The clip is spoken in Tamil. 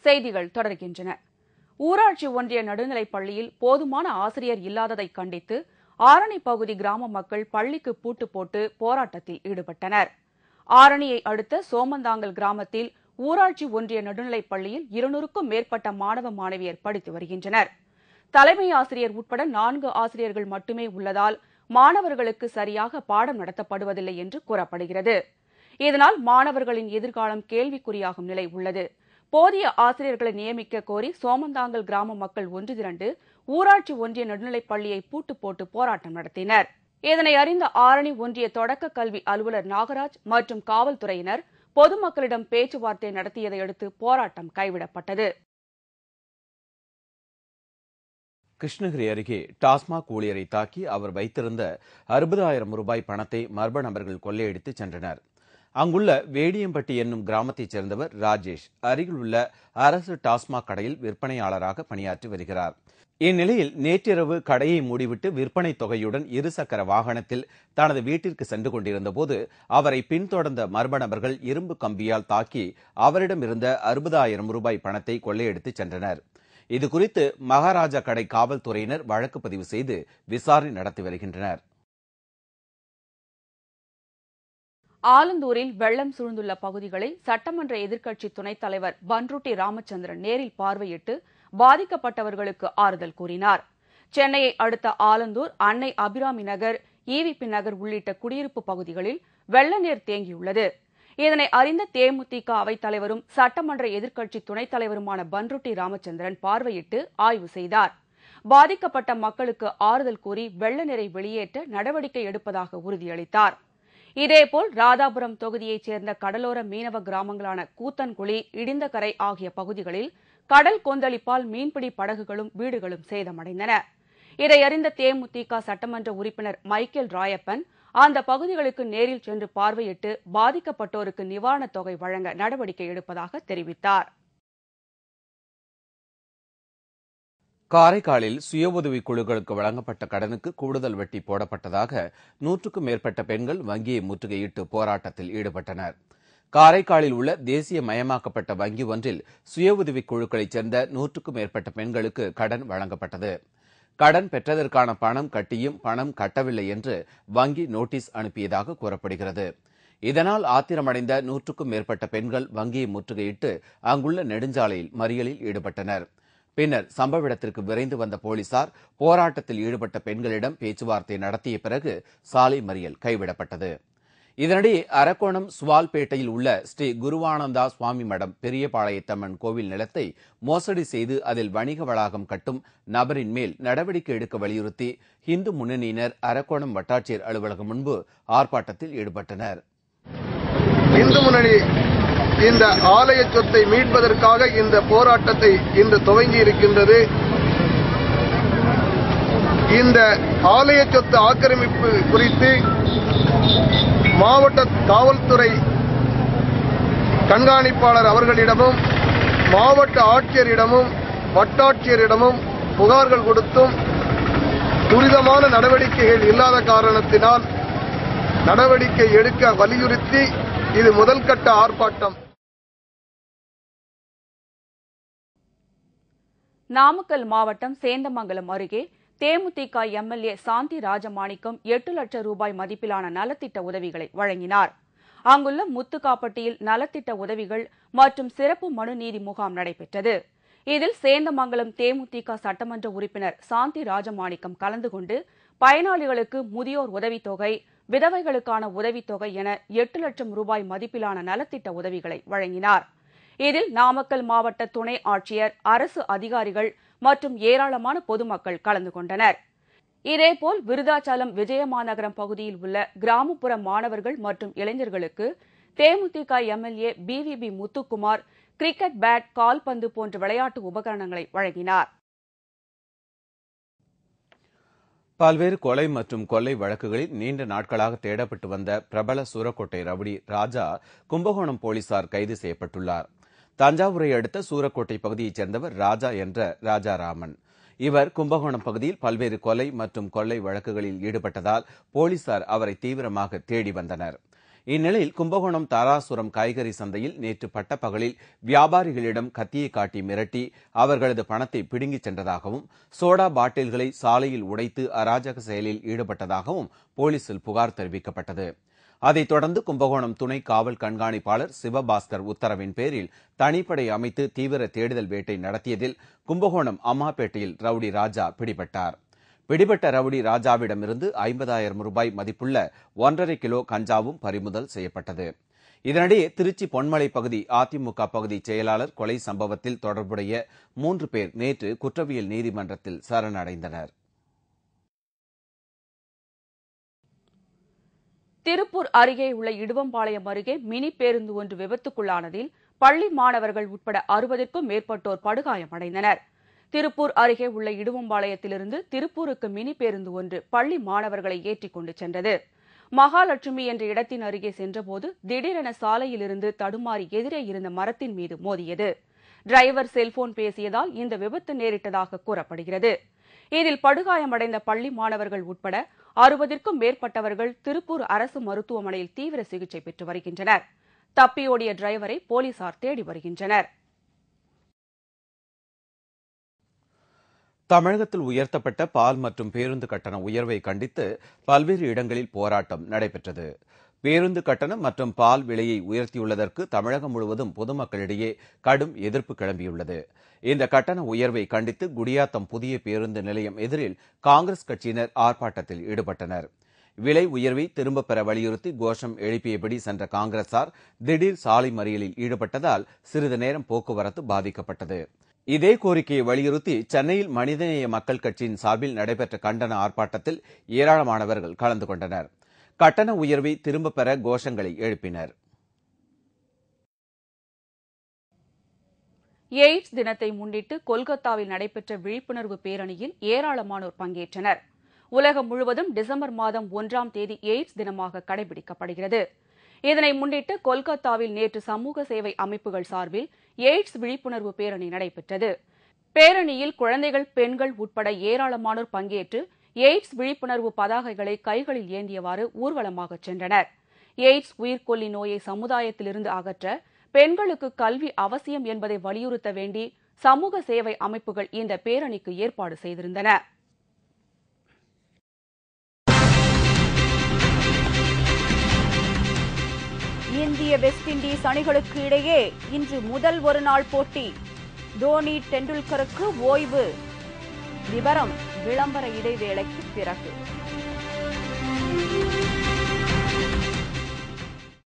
செய்திகள் தொடர்கின்றன ஊராட்சி ஒன்றிய நடுநிலைப் பள்ளியில் போதுமான ஆசிரியர் இல்லாததை கண்டித்து ஆரணி பகுதி கிராம மக்கள் பள்ளிக்கு பூட்டு போட்டு போராட்டத்தில் ஈடுபட்டனர் ஆரணியை அடுத்த சோமந்தாங்கல் கிராமத்தில் ஊராட்சி ஒன்றிய நடுநிலைப் பள்ளியில் இருநூறுக்கும் மேற்பட்ட மாணவ மாணவியர் படித்து வருகின்றனர் தலைமை ஆசிரியர் உட்பட நான்கு ஆசிரியர்கள் மட்டுமே உள்ளதால் மாணவர்களுக்கு சரியாக பாடம் நடத்தப்படுவதில்லை என்று கூறப்படுகிறது இதனால் மாணவர்களின் எதிர்காலம் கேள்விக்குறியாகும் நிலை உள்ளது போதிய ஆசிரியர்களை நியமிக்க கோரி சோமந்தாங்கல் கிராம மக்கள் ஒன்று திரண்டு ஊராட்சி ஒன்றிய நடுநிலைப் பள்ளியை பூட்டு போட்டு போராட்டம் நடத்தினர் இதனை அறிந்த ஆரணி ஒன்றிய தொடக்க கல்வி அலுவலர் நாகராஜ் மற்றும் காவல்துறையினர் பொதுமக்களிடம் பேச்சுவார்த்தை நடத்தியதை அடுத்து போராட்டம் கைவிடப்பட்டது கிருஷ்ணகிரி அருகே டாஸ்மாக் ஊழியரை தாக்கி அவர் வைத்திருந்த அறுபதாயிரம் ரூபாய் பணத்தை மர்ம நபர்கள் கொள்ளையடித்து சென்றனர் அங்குள்ள வேடியம்பட்டி என்னும் கிராமத்தைச் சேர்ந்தவர் ராஜேஷ் அருகிலுள்ள அரசு டாஸ்மாக் கடையில் விற்பனையாளராக பணியாற்றி வருகிறார் இந்நிலையில் நேற்றிரவு கடையை மூடிவிட்டு விற்பனை தொகையுடன் இருசக்கர வாகனத்தில் தனது வீட்டிற்கு சென்று கொண்டிருந்தபோது அவரை பின்தொடர்ந்த மர்ம நபர்கள் இரும்பு கம்பியால் தாக்கி அவரிடம் இருந்த அறுபதாயிரம் ரூபாய் பணத்தை கொள்ளையடித்து சென்றனர் இதுகுறித்து மகாராஜா கடை காவல்துறையினர் வழக்கு பதிவு செய்து விசாரணை நடத்தி வருகின்றனர் ஆலந்தூரில் வெள்ளம் சூழ்ந்துள்ள பகுதிகளை சட்டமன்ற எதிர்க்கட்சி துணைத் தலைவர் பன்ருட்டி ராமச்சந்திரன் நேரில் பார்வையிட்டு பாதிக்கப்பட்டவர்களுக்கு ஆறுதல் கூறினார் சென்னையை அடுத்த ஆலந்தூர் அன்னை அபிராமி நகர் ஈவிபி நகர் உள்ளிட்ட குடியிருப்பு பகுதிகளில் வெள்ள நீர் தேங்கியுள்ளது இதனை அறிந்த தேமுதிக அவைத் தலைவரும் சட்டமன்ற எதிர்க்கட்சி துணைத் தலைவருமான பன்ருட்டி ராமச்சந்திரன் பார்வையிட்டு ஆய்வு செய்தார் பாதிக்கப்பட்ட மக்களுக்கு ஆறுதல் கூறி வெள்ள நீரை வெளியேற்ற நடவடிக்கை எடுப்பதாக உறுதியளித்தார் இதேபோல் ராதாபுரம் தொகுதியைச் சேர்ந்த கடலோர மீனவ கிராமங்களான கூத்தன்குழி இடிந்தகரை ஆகிய பகுதிகளில் கடல் கொந்தளிப்பால் மீன்பிடி படகுகளும் வீடுகளும் சேதமடைந்தன இதையறிந்த தேமுதிக சட்டமன்ற உறுப்பினர் மைக்கேல் ராயப்பன் அந்த பகுதிகளுக்கு நேரில் சென்று பார்வையிட்டு பாதிக்கப்பட்டோருக்கு நிவாரணத் தொகை வழங்க நடவடிக்கை எடுப்பதாக தெரிவித்தார் காரைக்காலில் சுய உதவி குழுக்களுக்கு வழங்கப்பட்ட கடனுக்கு கூடுதல் வட்டி போடப்பட்டதாக நூற்றுக்கும் மேற்பட்ட பெண்கள் வங்கியை முற்றுகையிட்டு போராட்டத்தில் ஈடுபட்டனர் காரைக்காலில் உள்ள தேசிய மயமாக்கப்பட்ட வங்கி ஒன்றில் சுய உதவி குழுக்களைச் சேர்ந்த நூற்றுக்கும் மேற்பட்ட பெண்களுக்கு கடன் வழங்கப்பட்டது கடன் பெற்றதற்கான பணம் கட்டியும் பணம் கட்டவில்லை என்று வங்கி நோட்டீஸ் அனுப்பியதாக கூறப்படுகிறது இதனால் ஆத்திரமடைந்த நூற்றுக்கும் மேற்பட்ட பெண்கள் வங்கியை முற்றுகையிட்டு அங்குள்ள நெடுஞ்சாலையில் மறியலில் ஈடுபட்டனர் பின்னர் சம்பவ இடத்திற்கு விரைந்து வந்த போலீசார் போராட்டத்தில் ஈடுபட்ட பெண்களிடம் பேச்சுவார்த்தை நடத்திய பிறகு சாலை மறியல் கைவிடப்பட்டது இதனிடையே அரக்கோணம் சுவால்பேட்டையில் உள்ள ஸ்ரீ குருவானந்தா சுவாமி மடம் பெரியபாளையத்தம்மன் கோவில் நிலத்தை மோசடி செய்து அதில் வணிக வளாகம் கட்டும் நபரின் மேல் நடவடிக்கை எடுக்க வலியுறுத்தி இந்து முன்னணியினர் அரக்கோணம் வட்டாட்சியர் அலுவலகம் முன்பு ஆர்ப்பாட்டத்தில் ஈடுபட்டனர் இந்து முன்னணி இந்த ஆலய சொத்தை மீட்பதற்காக இந்த போராட்டத்தை இன்று துவங்கி இருக்கின்றது இந்த ஆலய சொத்து ஆக்கிரமிப்பு குறித்து மாவட்ட காவல்துறை கண்காணிப்பாளர் அவர்களிடமும் மாவட்ட ஆட்சியரிடமும் வட்டாட்சியரிடமும் புகார்கள் கொடுத்தும் துரிதமான நடவடிக்கைகள் இல்லாத காரணத்தினால் நடவடிக்கை எடுக்க வலியுறுத்தி இது முதல் கட்ட ஆர்ப்பாட்டம் நாமக்கல் மாவட்டம் சேந்தமங்கலம் அருகே தேமுதிக எம்எல்ஏ சாந்தி ராஜமாணிக்கம் எட்டு லட்சம் ரூபாய் மதிப்பிலான நலத்திட்ட உதவிகளை வழங்கினார் அங்குள்ள முத்துக்காப்பட்டியில் நலத்திட்ட உதவிகள் மற்றும் சிறப்பு மனு நீதி முகாம் நடைபெற்றது இதில் சேந்தமங்கலம் தேமுதிக சட்டமன்ற உறுப்பினர் சாந்தி ராஜமாணிக்கம் கலந்து கொண்டு பயனாளிகளுக்கு முதியோர் உதவித்தொகை விதவைகளுக்கான உதவித்தொகை என எட்டு லட்சம் ரூபாய் மதிப்பிலான நலத்திட்ட உதவிகளை வழங்கினார் இதில் நாமக்கல் மாவட்ட துணை ஆட்சியர் அரசு அதிகாரிகள் மற்றும் ஏராளமான பொதுமக்கள் கலந்து கொண்டனர் இதேபோல் விருதாச்சலம் விஜயமாநகரம் பகுதியில் உள்ள கிராமப்புற மாணவர்கள் மற்றும் இளைஞர்களுக்கு DMDK MLA PVP Muthukumar cricket bat கால்பந்து போன்ற விளையாட்டு உபகரணங்களை வழங்கினார் பல்வேறு கொலை மற்றும் கொள்ளை வழக்குகளில் நீண்ட நாட்களாக தேடப்பட்டு வந்த பிரபல சூரக்கோட்டை ரவுடி ராஜா கும்பகோணம் போலீசார் கைது செய்யப்பட்டுள்ளார் தஞ்சாவூரை அடுத்த சூரக்கோட்டை பகுதியைச் சேர்ந்தவர் ராஜா என்ற ராஜாராமன் இவர் கும்பகோணம் பகுதியில் பல்வேறு கொலை மற்றும் கொள்ளை வழக்குகளில் ஈடுபட்டதால் போலீசார் அவரை தீவிரமாக தேடி வந்தனர் இந்நிலையில் கும்பகோணம் தாராசுரம் காய்கறி சந்தையில் நேற்று பட்டப்பகலில் வியாபாரிகளிடம் கத்தியை காட்டி மிரட்டி அவர்களது பணத்தை பிடுங்கிச் சென்றதாகவும் சோடா பாட்டில்களை சாலையில் உடைத்து அராஜக செயலில் ஈடுபட்டதாகவும் போலீசில் புகார் தெரிவிக்கப்பட்டது அதைத் தொடர்ந்து கும்பகோணம் துணை காவல் கண்காணிப்பாளர் சிவபாஸ்கர் உத்தரவின் பேரில் தனிப்படை அமைத்து தீவிர தேடுதல் வேட்டை நடத்தியதில் கும்பகோணம் அம்மாப்பேட்டையில் ரவுடி ராஜா பிடிபட்டார் பிடிபட்ட ரவுடி ராஜாவிடமிருந்து ஐம்பதாயிரம் ரூபாய் மதிப்புள்ள ஒன்றரை கிலோ கஞ்சாவும் பறிமுதல் செய்யப்பட்டது இதனிடையே திருச்சி பொன்மலை பகுதி அதிமுக பகுதி செயலாளர் கொலை சம்பவத்தில் தொடர்புடைய மூன்று பேர் நேற்று குற்றவியல் நீதிமன்றத்தில் சரணடைந்தனர் திருப்பூர் அருகே உள்ள இடுவம்பாளையம் அருகே மினி பேருந்து ஒன்று விபத்துக்குள்ளானதில் பள்ளி மாணவர்கள் உட்பட அறுபதிற்கும் மேற்பட்டோர் படுகாயமடைந்தனர் திருப்பூர் அருகே உள்ள இடுவம்பாளையத்திலிருந்து திருப்பூருக்கு மினி பேருந்து ஒன்று பள்ளி மாணவர்களை ஏற்றிக் கொண்டு சென்றது மகாலட்சுமி என்ற இடத்தின் அருகே சென்றபோது திடீரென சாலையிலிருந்து தடுமாறி எதிரே இருந்த மரத்தின் மீது மோதியது டிரைவர் செல்போன் பேசியதால் இந்த விபத்து நேரிட்டதாக கூறப்படுகிறது இதில் படுகாயமடைந்த பள்ளி மாணவர்கள் உட்பட அறுபதிற்கும் மேற்பட்டவர்கள் திருப்பூர் அரசு மருத்துவமனையில் தீவிர சிகிச்சை பெற்று வருகின்றனர் தப்பியோடிய டிரைவரை போலீசார் தேடி வருகின்றனர் தமிழகத்தில் உயர்த்தப்பட்ட பால் மற்றும் பேருந்து கட்டண உயர்வை கண்டித்து பல்வேறு இடங்களில் போராட்டம் நடைபெற்றது பேருந்து கட்டணம் மற்றும் பால் விலையை உயர்த்தியுள்ளதற்கு தமிழகம் முழுவதும் பொதுமக்களிடையே கடும் எதிர்ப்பு கிளம்பியுள்ளது இந்த கட்டண உயர்வை கண்டித்து குடியாத்தம் புதிய பேருந்து நிலையம் எதிரில் காங்கிரஸ் கட்சியினர் ஆர்ப்பாட்டத்தில் ஈடுபட்டனர் விலை உயர்வை திரும்பப் பெற வலியுறுத்தி கோஷம் எழுப்பியபடி சென்ற காங்கிரசார் திடீர் சாலை மறியலில் ஈடுபட்டதால் சிறிது நேரம் போக்குவரத்து பாதிக்கப்பட்டது இதே கோரிக்கையை வலியுறுத்தி சென்னையில் மனிதநேய மக்கள் கட்சியின் சார்பில் நடைபெற்ற கண்டன ஆர்ப்பாட்டத்தில் ஏராளமானவர்கள் கலந்து கொண்டனர் கட்டண உயர்வை திரும்பப் பெற கோஷங்களை எழுப்பினர் எய்ட்ஸ் தினத்தை முன்னிட்டு கொல்கத்தாவில் நடைபெற்ற விழிப்புணர்வு பேரணியில் ஏராளமானோர் பங்கேற்றனர் உலகம் முழுவதும் டிசம்பர் மாதம் ஒன்றாம் தேதி எய்ட்ஸ் தினமாக கடைபிடிக்கப்படுகிறது இதனை முன்னிட்டு கொல்கத்தாவில் நேற்று சமூக சேவை அமைப்புகள் சார்பில் எய்ட்ஸ் விழிப்புணர்வு பேரணி நடைபெற்றது பேரணியில் குழந்தைகள் பெண்கள் உட்பட ஏராளமானோர் பங்கேற்று எய்ட்ஸ் விழிப்புணர்வு பதாகைகளை கைகளில் ஏந்தியவாறு ஊர்வலமாக சென்றனர் எய்ட்ஸ் உயிர்கொல்லி நோயை சமுதாயத்திலிருந்து அகற்ற பெண்களுக்கு கல்வி அவசியம் என்பதை வலியுறுத்த வேண்டி சமூக சேவை அமைப்புகள் இந்த பேரணிக்கு ஏற்பாடு செய்திருந்தன இந்திய வெஸ்ட் இண்டீஸ் அணிகளுக்கு இடையே இன்று முதல் ஒருநாள் போட்டி தோனி டெண்டுல்கருக்கு ஓய்வு விவரம் விளம்பர இடைவேளைக்கு பிறகு